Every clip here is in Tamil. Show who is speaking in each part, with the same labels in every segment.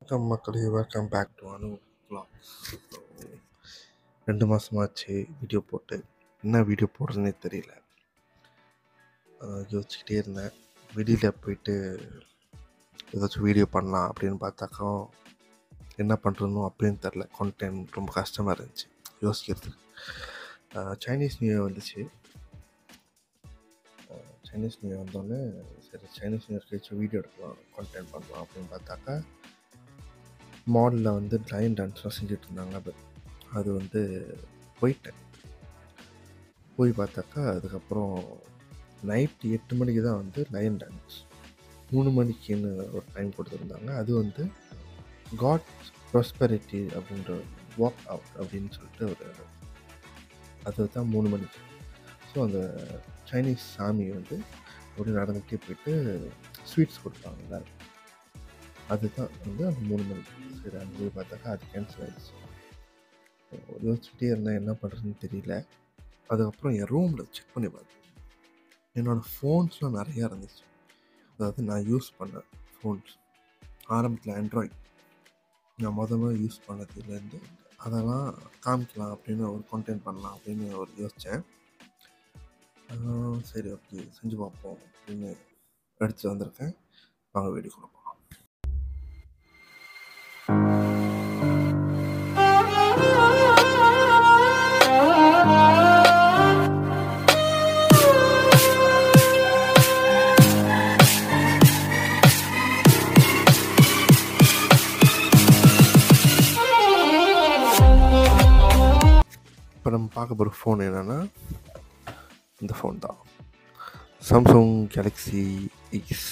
Speaker 1: வணக்கம் மக்களே welcome back to Anu vlogs. So ரெண்டு மாதமாச்சு வீடியோ போட்டு என்ன வீடியோ போடுறதுனே தெரியல அஹ் யோசிச்சுக்கிட்டே இருந்தேன் வெளியில் போயிட்டு ஏதாச்சும் வீடியோ பண்ணலாம் அப்படின்னு பார்த்தாக்கா என்ன பண்ணுறதுன்னு அப்படின்னு தெரில கான்டென்ட் ரொம்ப கஷ்டமாக இருந்துச்சு யோசிக்கிறதுக்கு அஹ் சைனீஸ் நியூ இயர் வந்துச்சு அஹ் சைனீஸ் நியூ இயர் வந்தோடனே சரி சைனீஸ் நியூ இயர் கழிச்சு வீடியோ எடுக்கலாம் கான்டென்ட் பண்ணலாம் அப்படின்னு பார்த்தாக்கா மாலில் வந்து லைன் டான்ஸ்லாம் செஞ்சுட்டு இருந்தாங்க பட் அது வந்து போயிட்டேன் போய் பார்த்தாக்கா அதுக்கப்புறம் நைட் எட்டு மணிக்கு தான் வந்து லைன் டான்ஸ் மூணு மணிக்குன்னு ஒரு டைம் கொடுத்துருந்தாங்க அது வந்து காட் ப்ராஸ்பெரிட்டி அப்படின்ற வாக் அவுட் அப்படின்னு சொல்லிட்டு ஒரு அது தான் மூணு மணிக்கு ஸோ அந்த சைனீஸ் சாமி வந்து அப்படி நடந்துகிட்டே போயிட்டு ஸ்வீட்ஸ் கொடுப்பாங்க எல்லாரும் அதுதான் வந்து அந்த மூணு மணிக்கு சரி அங்கே போய் பார்த்தாக்கா அது கேன்சல் ஆயிடுச்சு யோசிச்சுட்டே இருந்தேன் என்ன பண்ணுறதுன்னு தெரியல அதுக்கப்புறம் என் ரூமில் செக் பண்ணி பார்த்தேன் என்னோடய ஃபோன்ஸ்லாம் நிறையா இருந்துச்சு அதாவது நான் யூஸ் பண்ண ஃபோன்ஸ் ஆரம்பத்தில் ஆண்ட்ராய்ட் நான் முதல்ல யூஸ் பண்ணதுலேருந்து அதெல்லாம் காமிக்கலாம் அப்படின்னு ஒரு கண்டென்ட் பண்ணலாம் அப்படின்னு ஒரு யோசித்தேன் சரி ஓகே செஞ்சு பார்ப்போம் அப்படின்னு எடுத்து வந்திருக்கேன் வாங்க வீடியோ கொடுப்போம் இப்போ நம்ம பார்க்க போகிற ஃபோன் என்னென்னா இந்த ஃபோன் தான் சாம்சங் கேலக்ஸி எக்ஸ்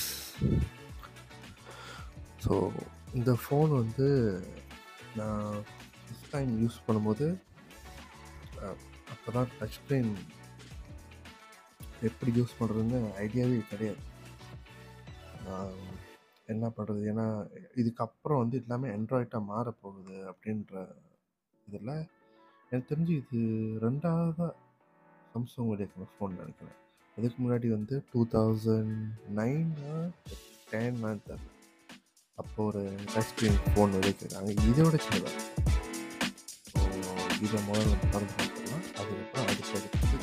Speaker 1: ஸோ இந்த ஃபோன் வந்து நான் ஃபஸ்ட் டைம் யூஸ் பண்ணும்போது அப்போ தான் டச் ஸ்க்ரீன் எப்படி யூஸ் பண்ணுறதுன்னு ஐடியாவே கிடையாது நான் என்ன பண்ணுறது ஏன்னா இதுக்கப்புறம் வந்து எல்லாமே ஆண்ட்ராய்டாக மாறப்போகுது அப்படின்ற இதில் எனக்கு தெரிஞ்சு இது ரெண்டாவதாக சாம்சங் வெளியிருக்கிற ஃபோன் நினைக்கிறேன் அதுக்கு முன்னாடி வந்து டூ தௌசண்ட் நைனா டென்னான்னு தெரில அப்போ ஒரு டச் ஸ்க்ரீன் ஃபோன் வெளியிருக்காங்க இதோட சின்னதாக ஸோ இதை முதல்ல திறந்து பார்த்துக்கலாம் அதுக்கப்புறம் அடுத்தடுத்து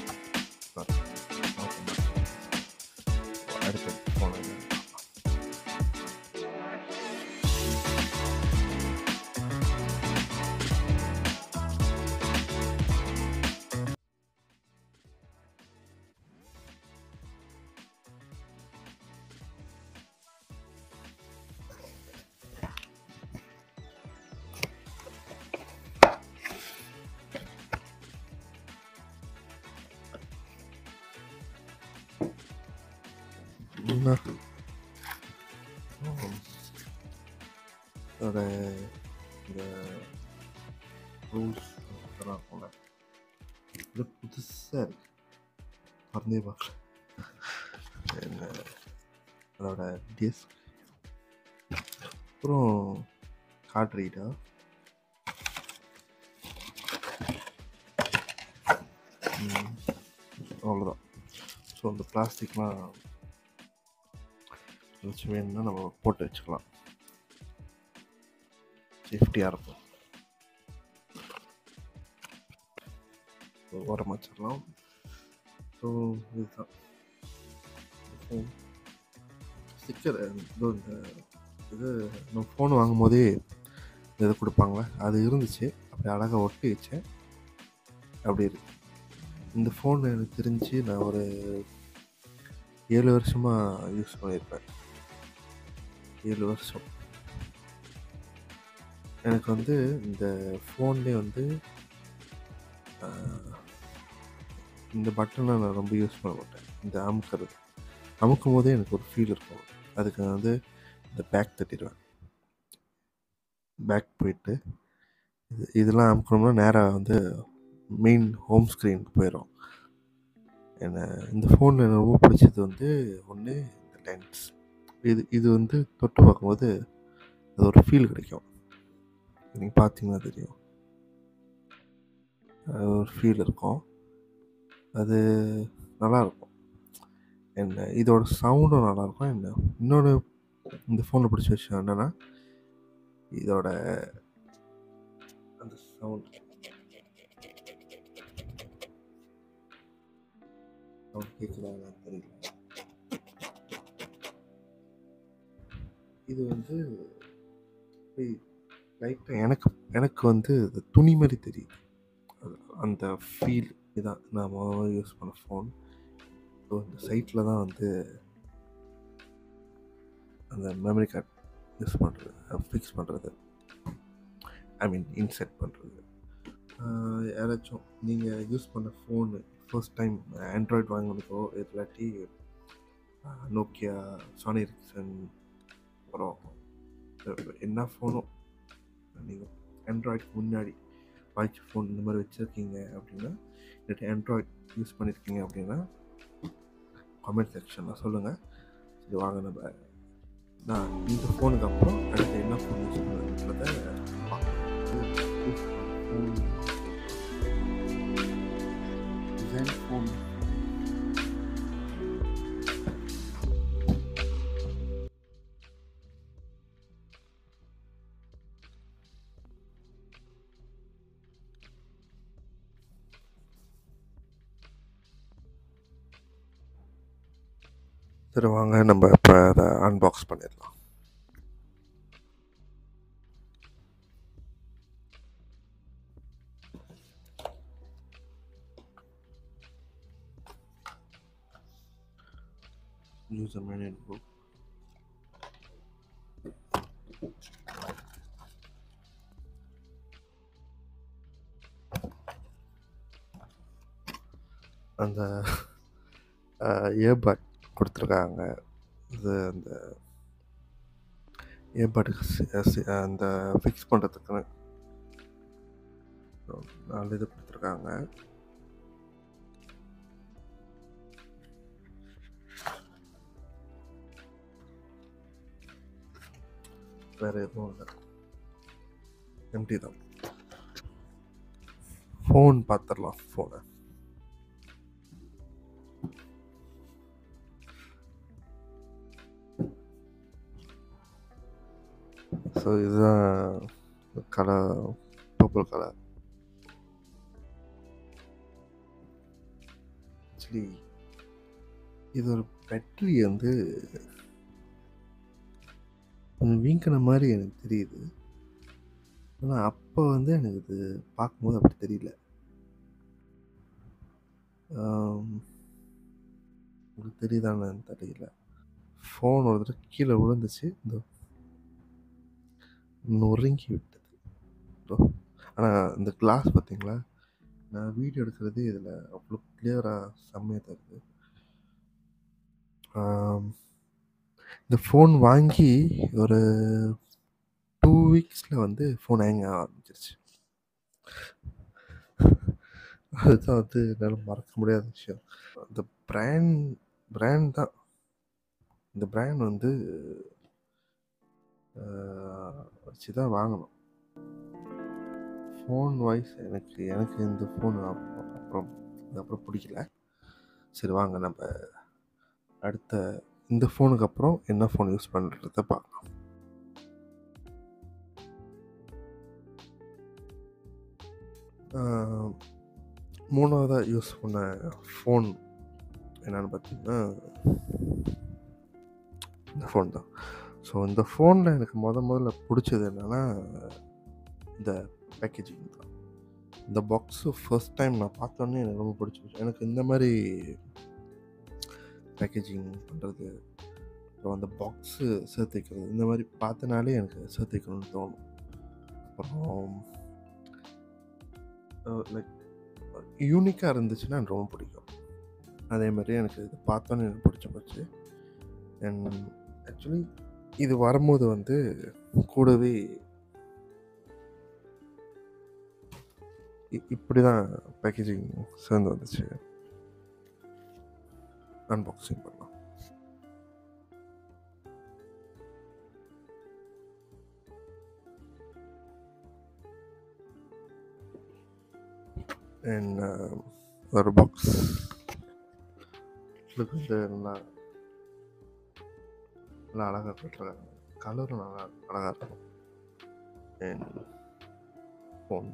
Speaker 1: அடுத்தடுத்து ஃபோன் என்ன அதோட இந்த ரூல்ஸ் அதெல்லாம் இருக்கும்ல இது புதுசாக இருக்கு மறந்தே பார்க்கல என்ன அதோட டிஸ்க் அப்புறம் கார்ட் ரீடா அவ்வளோதான் ஸோ அந்த பிளாஸ்டிக்லாம் ஏதாச்சும் வேணும்னா நம்ம போட்டு வச்சுக்கலாம் சேஃப்டியாக இருக்கும் ஓரம் வச்சிடலாம் ஸோ இதுதான் ஸ்டிக்கர் இதோ இந்த இது நம்ம ஃபோன் வாங்கும் போதே இது கொடுப்பாங்களே அது இருந்துச்சு அப்படி அழகாக ஒட்டி வச்சேன் அப்படி இருக்கு இந்த ஃபோன் எனக்கு தெரிஞ்சு நான் ஒரு ஏழு வருஷமாக யூஸ் பண்ணியிருப்பேன் ஏழு வருஷம் எனக்கு வந்து இந்த ஃபோன்லேயே வந்து இந்த பட்டனை நான் ரொம்ப யூஸ் பண்ண மாட்டேன் இந்த அமுக்கிறது அமுக்கும் போதே எனக்கு ஒரு ஃபீல் இருக்கும் அதுக்கு நான் வந்து இந்த பேக் தட்டிடுவேன் பேக் போயிட்டு இது இதெல்லாம் அமுக்கணும்னா நேராக வந்து மெயின் ஹோம் ஸ்க்ரீனுக்கு போயிடும் என்ன இந்த ஃபோனில் எனக்கு ரொம்ப பிடிச்சது வந்து ஒன்று இந்த லென்ஸ் இது இது வந்து தொட்டு பார்க்கும்போது அது ஒரு ஃபீல் கிடைக்கும் நீங்கள் பார்த்தீங்கன்னா தெரியும் அது ஒரு ஃபீல் இருக்கும் அது நல்லாயிருக்கும் என்ன இதோட சவுண்டும் நல்லாயிருக்கும் என்ன இன்னொன்று இந்த ஃபோனில் பிடிச்ச விஷயம் என்னென்னா இதோட அந்த சவுண்ட் சவுண்ட் கேட்குதா என்னன்னு தெரியல இது வந்து லைட்டாக எனக்கு எனக்கு வந்து அது துணி மாதிரி தெரியுது அது அந்த ஃபீல் இதான் நான் முதல்ல யூஸ் பண்ண ஃபோன் ஸோ இந்த சைட்டில் தான் வந்து அந்த மெமரி கார்டு யூஸ் பண்ணுறது ஃபிக்ஸ் பண்ணுறது ஐ மீன் இன்செர்ட் பண்ணுறது யாராச்சும் நீங்கள் யூஸ் பண்ண ஃபோனு ஃபர்ஸ்ட் டைம் ஆண்ட்ராய்டு வாங்கினதுக்கோ இல்லாட்டி நோக்கியா சானி ரிக்சன் அப்புறம் என்ன ஃபோனோ நீங்கள் ஆண்ட்ராய்டுக்கு முன்னாடி வாட்ச் ஃபோன் இந்த மாதிரி வச்சுருக்கீங்க அப்படின்னா இல்லாட்டி ஆண்ட்ராய்ட் யூஸ் பண்ணியிருக்கீங்க அப்படின்னா கமெண்ட் செக்ஷனில் சொல்லுங்கள் சரி வாங்க நம்ம நான் இந்த ஃபோனுக்கு அப்புறம் அடுத்து என்ன ஃபோன் யூஸ் பண்ணுறதுன்றத டிசைன் ஃபோன் சரி வாங்க நம்ம இப்போ அதை அன்பாக்ஸ் பண்ணிடலாம் user manual book அந்த இயர்பட் கொடுத்துருக்காங்க இது அந்த இயர்பட்டுக்கு அந்த ஃபிக்ஸ் பண்ணுறதுக்குன்னு நாலு இது கொடுத்துருக்காங்க வேறு எதுவும் இல்லை எம்டி தான் ஃபோன் பார்த்துடலாம் ஃபோனை ஸோ இதுதான் கலர் பர்பிள் கலர் ஆக்சுவலி இது ஒரு பேட்டரி வந்து கொஞ்சம் வீங்கின மாதிரி எனக்கு தெரியுது ஆனால் அப்போ வந்து எனக்கு இது பார்க்கும்போது அப்படி தெரியல உங்களுக்கு தெரியுதான்னு தெரியல ஃபோன் ஒரு தடவை கீழே விழுந்துச்சு இந்த நொறுங்கி விட்டது ஆனால் இந்த கிளாஸ் பார்த்தீங்களா நான் வீடியோ எடுக்கிறது இதில் அவ்வளோ கிளியராக செம்மையாக தருது இந்த ஃபோன் வாங்கி ஒரு டூ வீக்ஸில் வந்து ஃபோன் ஹேங் ஆக ஆரம்பிச்சிருச்சு அதுதான் வந்து என்னால் மறக்க முடியாத விஷயம் இந்த பிராண்ட் பிராண்ட் தான் இந்த பிராண்ட் வந்து வச்சு தான் வாங்கணும் ஃபோன் வாய்ஸ் எனக்கு எனக்கு இந்த ஃபோன் அப்புறம் அப்புறம் பிடிக்கல சரி வாங்க நம்ம அடுத்த இந்த ஃபோனுக்கு அப்புறம் என்ன ஃபோன் யூஸ் பண்ணுறத பார்க்கலாம் மூணாவதாக யூஸ் பண்ண ஃபோன் என்னென்னு பார்த்தீங்கன்னா இந்த ஃபோன் தான் ஸோ இந்த ஃபோனில் எனக்கு முத முதல்ல பிடிச்சது என்னென்னா இந்த பேக்கேஜிங் தான் இந்த பாக்ஸு ஃபர்ஸ்ட் டைம் நான் பார்த்தோன்னே எனக்கு ரொம்ப பிடிச்சி எனக்கு இந்த மாதிரி பேக்கேஜிங் பண்ணுறது அப்புறம் அந்த பாக்ஸு சேர்த்து வைக்கிறது இந்த மாதிரி பார்த்தனாலே எனக்கு சேர்த்து வைக்கணும்னு தோணும் அப்புறம் லைக் யூனிக்காக இருந்துச்சுன்னா எனக்கு ரொம்ப பிடிக்கும் அதே மாதிரி எனக்கு இது பார்த்தோன்னே எனக்கு பிடிச்சி போச்சு அண்ட் ஆக்சுவலி இது வரும்போது வந்து கூடவே இப்படி தான் பேக்கேஜிங் சேர்ந்து வந்துச்சு அன்பாக்சிங் பண்ணலாம் அண்ட் ஒரு பாக்ஸ் இதுக்கு வந்து நல்லா நல்லா அழகாக கட்டுறாங்க கலரும் நல்லா அழகாக இருக்கும் அண்ட் ஃபோன்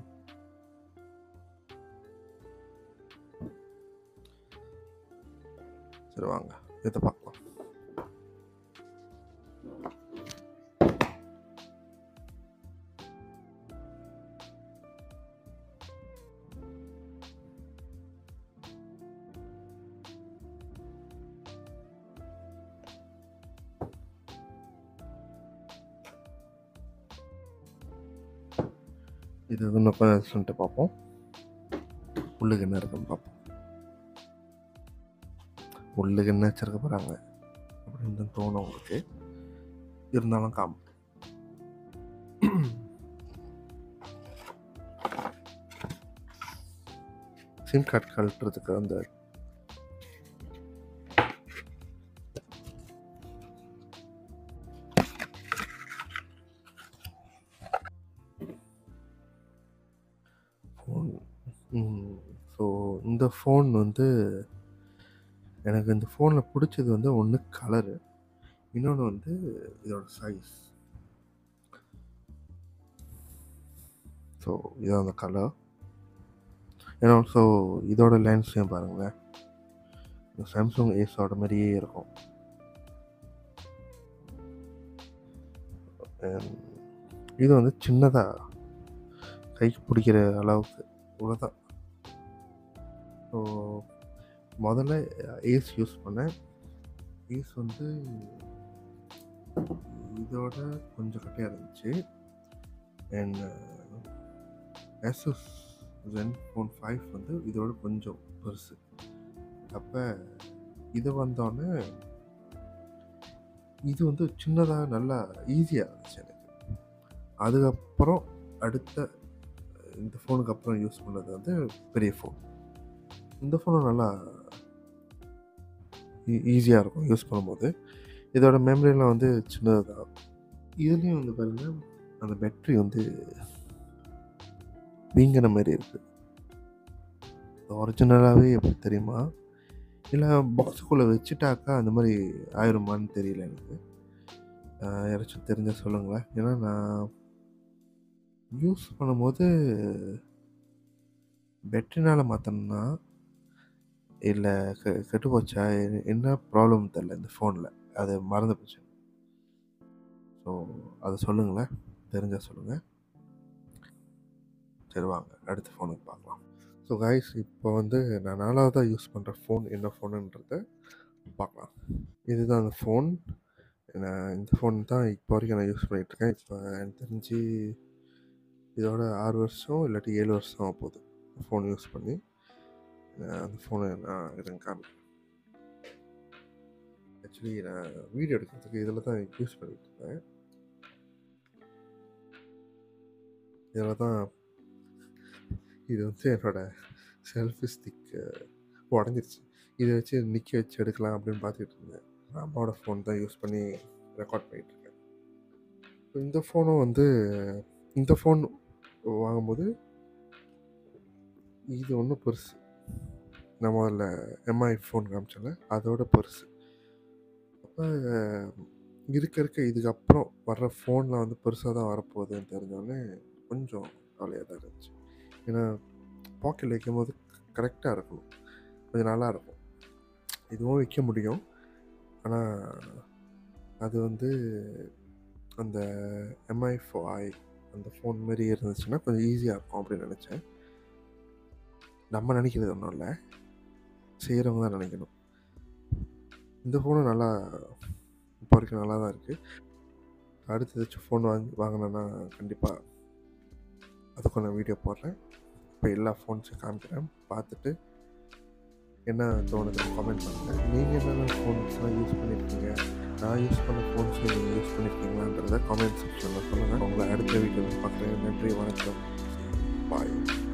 Speaker 1: சரி வாங்க இதை பார்க்கலாம் இது இன்னும் கொஞ்சம் சொல்லிட்டு பார்ப்போம் உள்ளுக்கு என்ன இருக்குன்னு பார்ப்போம் உள்ளுக்கு என்ன வச்சிருக்க போகிறாங்க அப்படின்னு தான் தோணும் உங்களுக்கு இருந்தாலும் காம் சிம் கார்டு கழட்டுறதுக்கு அந்த ஃபோன் ஸோ இந்த ஃபோன் வந்து எனக்கு இந்த ஃபோனில் பிடிச்சது வந்து ஒன்று கலரு இன்னொன்று வந்து இதோட சைஸ் ஸோ இதான் அந்த கலர் ஏன்னா ஸோ இதோட லென்ஸையும் பாருங்களேன் இந்த சாம்சங் ஏஸோட மாதிரியே இருக்கும் And இது வந்து சின்னதாக கைக்கு பிடிக்கிற அளவுக்கு இவ்வளோதான் ஸோ முதல்ல ஏஸ் யூஸ் பண்ணேன் ஏஸ் வந்து இதோட கொஞ்சம் கட்டியாக இருந்துச்சு and SS gen phone five வந்து இதோட கொஞ்சம் பெருசு அப்போ இது வந்தோடனே இது வந்து சின்னதாக நல்லா ஈஸியாக இருந்துச்சு எனக்கு அதுக்கப்புறம் அடுத்த இந்த ஃபோனுக்கு அப்புறம் யூஸ் பண்ணது வந்து பெரிய ஃபோன் இந்த ஃபோனும் நல்லா ஈஸியாக இருக்கும் யூஸ் பண்ணும்போது இதோட மெமரிலாம் வந்து சின்னது தான் இதுலேயும் வந்து பாருங்கள் அந்த பேட்ரி வந்து வீங்கின மாதிரி இருக்குது ஒரிஜினலாகவே எப்படி தெரியுமா இல்லை பாக்ஸுக்குள்ளே வச்சுட்டாக்கா அந்த மாதிரி ஆயிருமான்னு தெரியல எனக்கு ஆஹ் யாராச்சும் தெரிஞ்சால் சொல்லுங்களேன் ஏன்னா நான் யூஸ் பண்ணும்போது பேட்டரினால் மாற்றணும்னா இல்லை கெ கெட்டு போச்சா எ- என்ன ப்ராப்ளம் தெரில இந்த ஃபோனில் அது மறந்து போச்சு ஸோ அதை சொல்லுங்களேன் தெரிஞ்சால் சொல்லுங்கள் சரி வாங்க அடுத்த ஃபோனுக்கு பார்க்கலாம் ஸோ கைஸ் இப்போ வந்து நான் நாலாவதாக யூஸ் பண்ணுற ஃபோன் என்ன ஃபோனுன்றத பார்க்கலாம் இதுதான் அந்த ஃபோன் நான் இந்த ஃபோன் தான் இப்போ வரைக்கும் நான் யூஸ் பண்ணிகிட்ருக்கேன் இப்போ எனக்கு தெரிஞ்சு இதோட ஆறு வருஷம் இல்லாட்டி ஏழு வருஷம் ஆக போகுது ஃபோன் யூஸ் பண்ணி அஹ் அந்த ஃபோனை நான் இதன் காமிக்கிறேன் ஆக்சுவலி நான் வீடியோ எடுக்கிறதுக்கு இதில் தான் யூஸ் பண்ணிட்டு இருந்தேன் இதில் தான் இது வந்து என்னோட செல்ஃபி ஸ்டிக் உடஞ்சிருச்சு இதை வச்சு நிற்க வச்சு எடுக்கலாம் அப்படின்னு பார்த்துட்டு இருந்தேன் நான் அம்மாவோட ஃபோன் தான் யூஸ் பண்ணி ரெக்கார்ட் பண்ணிகிட்ருக்கேன் இப்போ இந்த ஃபோனும் வந்து இந்த ஃபோன் வாங்கும்போது இது ஒன்றும் பெருசு நான் முதல்ல எம்ஐ ஃபோன் காமிச்சல அதோட பெருசு அப்போ இருக்க இருக்க இதுக்கப்புறம் வர்ற ஃபோனில் வந்து பெருசாக தான் வரப்போகுதுன்னு தெரிஞ்சோடனே கொஞ்சம் கவலையாக தான் இருந்துச்சு ஏன்னா பாக்கெட்டில் வைக்கும்போது கரெக்டாக இருக்கணும் கொஞ்சம் நல்லா இருக்கும் இதுவும் வைக்க முடியும் ஆனால் அது வந்து அந்த எம்ஐ ஃபோ ஐ அந்த ஃபோன் மாரி இருந்துச்சுன்னா கொஞ்சம் ஈஸியாக இருக்கும் அப்படின்னு நினச்சேன் நம்ம நினைக்கிறது ஒன்றும் இல்லை செய்கிறவங்க தான் நினைக்கணும் இந்த ஃபோனும் நல்லா இப்போ வரைக்கும் நல்லா தான் இருக்குது அடுத்து ஏதாச்சும் ஃபோன் வாங்கி வாங்கினேன்னா கண்டிப்பாக அதுக்கும் நான் வீடியோ போடுறேன் இப்போ எல்லா ஃபோன்ஸையும் காமிக்கிறேன் பார்த்துட்டு என்ன தோணுது கமெண்ட் பண்ணுங்கள் நீங்கள் என்னென்ன ஃபோன்ஸ்லாம் யூஸ் பண்ணியிருக்கீங்க நான் யூஸ் பண்ண ஃபோன்ஸ் நீங்கள் யூஸ் பண்ணியிருக்கீங்களான்றத காமெண்ட் செக்ஷனில் சொல்லுங்கள் உங்களை அடுத்த வீடியோவில் பார்க்குறேன் நன்றி வணக்கம் பாய்